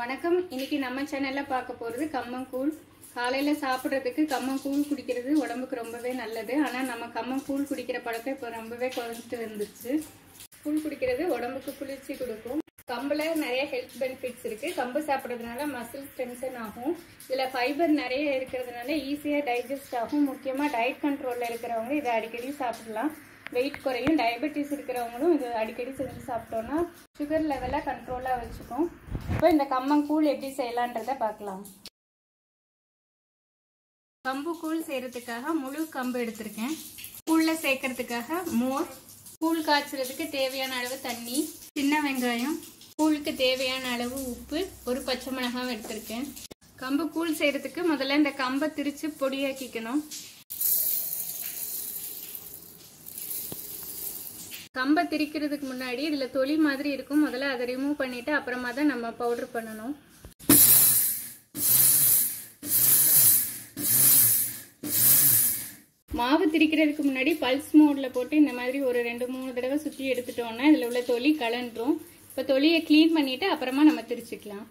வணக்கம் இன்னைக்கு நம்ம சேனல்ல பார்க்க போறது கம்மங்கூழ் காலையில சாப்பிட்றதுக்கு கம்மங்கூழ் குடிக்கிறது உடம்புக்கு ரொம்பவே நல்லது ஆனா நம்ம கம்மங்கூழ் குடிக்கிற பழக்கம் இப்போ ரொம்பவே குறைஞ்சிட்டு வந்துச்சு கூழ் குடிக்கிறது உடம்புக்கு குளிர்ச்சி கொடுக்கும் கம்புல நிறைய ஹெல்த் பெனிஃபிட்ஸ் இருக்கு கம்பு சாப்பிட்றதுனால மசில் ஸ்ட்ரென்தன் ஆகும் இதுல ஃபைபர் நிறைய இருக்கிறதுனால ஈஸியா டைஜஸ்ட் ஆகும் முக்கியமா டயட் கண்ட்ரோல்ல இருக்கிறவங்க இதை அடிக்கடி சாப்பிடலாம் வெயிட் குறையும் டயபெட்டிஸ் இருக்கிறவங்களும் இது அடிக்கடி செஞ்சு சாப்பிட்டோம்னா சுகர் லெவலை கண்ட்ரோலாக வச்சுக்கும் இப்போ இந்த கம்மங்கூழ் எப்படி செய்யலான்றதை பார்க்கலாம் கம்பு கூழ் செய்யறதுக்காக முழு கம்பு எடுத்திருக்கேன் கூழில் சேர்க்கறதுக்காக மோர் கூழ் காய்ச்சறதுக்கு தேவையான அளவு தண்ணி சின்ன வெங்காயம் கூழுக்கு தேவையான அளவு உப்பு ஒரு பச்சை மிளகாய் எடுத்திருக்கேன் கம்பு கூழ் செய்யறதுக்கு முதல்ல இந்த கம்பை திரிச்சு பொடியாக்கிக்கணும் கம்பை திரிக்கிறதுக்கு முன்னாடி இதில் தொலி மாதிரி இருக்கும் முதல்ல அதை ரிமூவ் பண்ணிட்டு அப்புறமா தான் நம்ம பவுடர் பண்ணணும் மாவு திரிக்கிறதுக்கு முன்னாடி பல்ஸ் மோடில் போட்டு இந்த மாதிரி ஒரு ரெண்டு மூணு தடவை சுற்றி எடுத்துட்டோம்னா இதில் உள்ள தொலி கலண்டுரும் இப்போ தொலியை க்ளீன் பண்ணிட்டு அப்புறமா நம்ம திரிச்சுக்கலாம்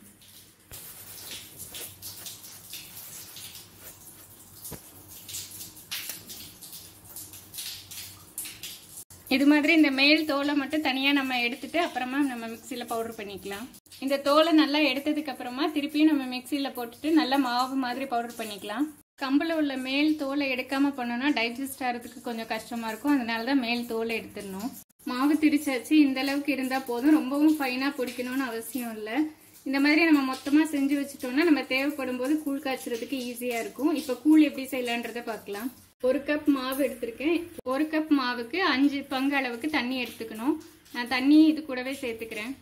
இது மாதிரி இந்த மேல் தோலை மட்டும் தனியாக நம்ம எடுத்துட்டு அப்புறமா நம்ம மிக்சியில் பவுடர் பண்ணிக்கலாம் இந்த தோலை நல்லா எடுத்ததுக்கு அப்புறமா திருப்பியும் நம்ம மிக்சியில் போட்டுட்டு நல்லா மாவு மாதிரி பவுடர் பண்ணிக்கலாம் கம்பில் உள்ள மேல் தோலை எடுக்காம பண்ணோம்னா டைஜஸ்ட் ஆகிறதுக்கு கொஞ்சம் கஷ்டமா இருக்கும் அதனால தான் மேல் தோலை எடுத்துடணும் மாவு திரிச்சாச்சு இந்த அளவுக்கு இருந்தால் போதும் ரொம்பவும் ஃபைனாக பிடிக்கணும்னு அவசியம் இல்லை இந்த மாதிரி நம்ம மொத்தமாக செஞ்சு வச்சுட்டோம்னா நம்ம தேவைப்படும் போது கூழ் காய்ச்சறதுக்கு ஈஸியாக இருக்கும் இப்போ கூழ் எப்படி செய்யலான்றதை பார்க்கலாம் ஒரு கப் மாவு எடுத்திருக்கேன் ஒரு கப் மாவுக்கு அஞ்சு பங்கு அளவுக்கு தண்ணி எடுத்துக்கணும் நான் தண்ணி இது கூடவே சேர்த்துக்கிறேன்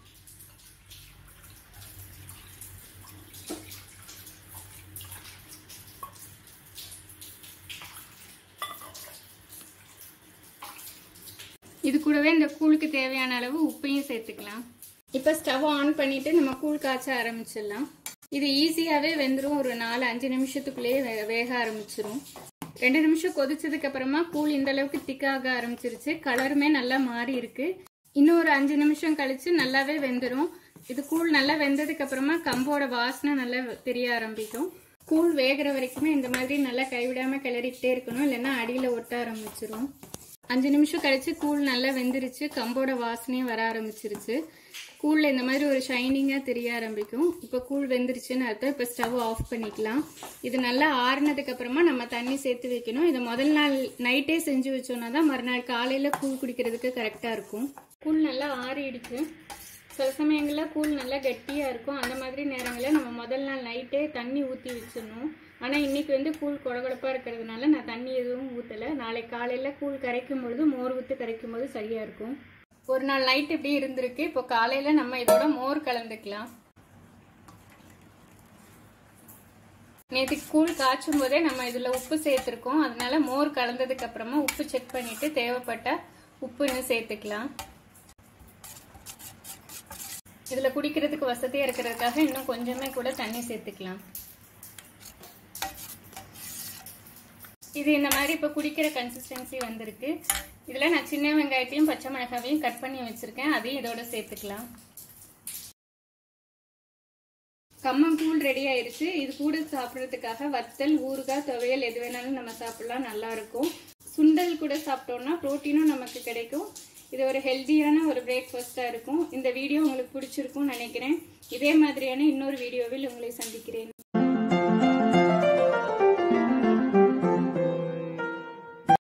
இது கூடவே இந்த கூழுக்கு தேவையான அளவு உப்பையும் சேர்த்துக்கலாம் இப்போ ஸ்டவ் ஆன் பண்ணிட்டு நம்ம கூழ் காய்ச்ச ஆரம்பிச்சிடலாம் இது ஈஸியாகவே வெந்துடும் ஒரு நாலு அஞ்சு நிமிஷத்துக்குள்ளேயே வே- வேக ஆரம்பிச்சிரும் ரெண்டு நிமிஷம் கொதிச்சதுக்கு அப்புறமா கூழ் இந்த அளவுக்கு திக்காக ஆரம்பிச்சிருச்சு கலருமே நல்லா மாறி இருக்கு இன்னும் ஒரு அஞ்சு நிமிஷம் கழிச்சு நல்லாவே வெந்துடும் இது கூழ் நல்லா வெந்ததுக்கு அப்புறமா கம்போட வாசனை நல்லா தெரிய ஆரம்பிக்கும் கூழ் வேகிற வரைக்குமே இந்த மாதிரி நல்லா கைவிடாம கிளறிக்கிட்டே இருக்கணும் இல்லைன்னா அடியில ஒட்ட ஆரம்பிச்சிரும் அஞ்சு நிமிஷம் கழிச்சு கூழ் நல்லா வெந்துருச்சு கம்போட வாசனையும் வர ஆரம்பிச்சிருச்சு கூழ்ல இந்த மாதிரி ஒரு ஷைனிங்கா தெரிய ஆரம்பிக்கும் இப்போ கூழ் வெந்துருச்சுன்னு அர்த்தம் இப்போ ஸ்டவ் ஆஃப் பண்ணிக்கலாம் இது நல்லா ஆறுனதுக்கு அப்புறமா நம்ம தண்ணி சேர்த்து வைக்கணும் இதை முதல் நாள் நைட்டே செஞ்சு வச்சோம்னா தான் மறுநாள் காலையில கூழ் குடிக்கிறதுக்கு கரெக்டா இருக்கும் கூழ் நல்லா ஆறிடுச்சு சில சமயங்களில் கூழ் நல்லா கெட்டியாக இருக்கும் அந்த மாதிரி நேரங்களில் நம்ம முதல் நாள் நைட்டே தண்ணி ஊற்றி வச்சிடணும் ஆனால் இன்னைக்கு வந்து கூழ் குழகுழப்பாக இருக்கிறதுனால நான் தண்ணி எதுவும் ஊற்றலை நாளைக்கு காலையில் கூழ் கரைக்கும் பொழுது மோர் ஊற்றி கரைக்கும் போது சரியாக இருக்கும் ஒரு நாள் நைட் இப்படி இருந்திருக்கு இப்போ காலையில் நம்ம இதோட மோர் கலந்துக்கலாம் நேற்று கூழ் காய்ச்சும் போதே நம்ம இதில் உப்பு சேர்த்துருக்கோம் அதனால மோர் கலந்ததுக்கு அப்புறமா உப்பு செக் பண்ணிட்டு தேவைப்பட்ட உப்பு இன்னும் சேர்த்துக்கலாம் இதில் குடிக்கிறதுக்கு வசதியாக இருக்கிறதுக்காக இன்னும் கொஞ்சமே கூட தண்ணி சேர்த்துக்கலாம் இது இந்த மாதிரி இப்போ குடிக்கிற கன்சிஸ்டன்சி வந்திருக்கு இதில் நான் சின்ன வெங்காயத்தையும் பச்சை மிளகாவையும் கட் பண்ணி வச்சுருக்கேன் அதையும் இதோட சேர்த்துக்கலாம் கம்மங்கூழ் ரெடி ஆயிருச்சு இது கூட சாப்பிட்றதுக்காக வத்தல் ஊறுகாய் துவையல் எது வேணாலும் நம்ம சாப்பிடலாம் நல்லா இருக்கும் சுண்டல் கூட சாப்பிட்டோம்னா ப்ரோட்டீனும் நமக்கு கிடைக்கும் இது ஒரு ஹெல்த்தியான ஒரு பிரேக்ஃபாஸ்ட்டாக இருக்கும் இந்த வீடியோ உங்களுக்கு பிடிச்சிருக்கும்னு நினைக்கிறேன் இதே மாதிரியான இன்னொரு வீடியோவில் உங்களை சந்திக்கிறேன்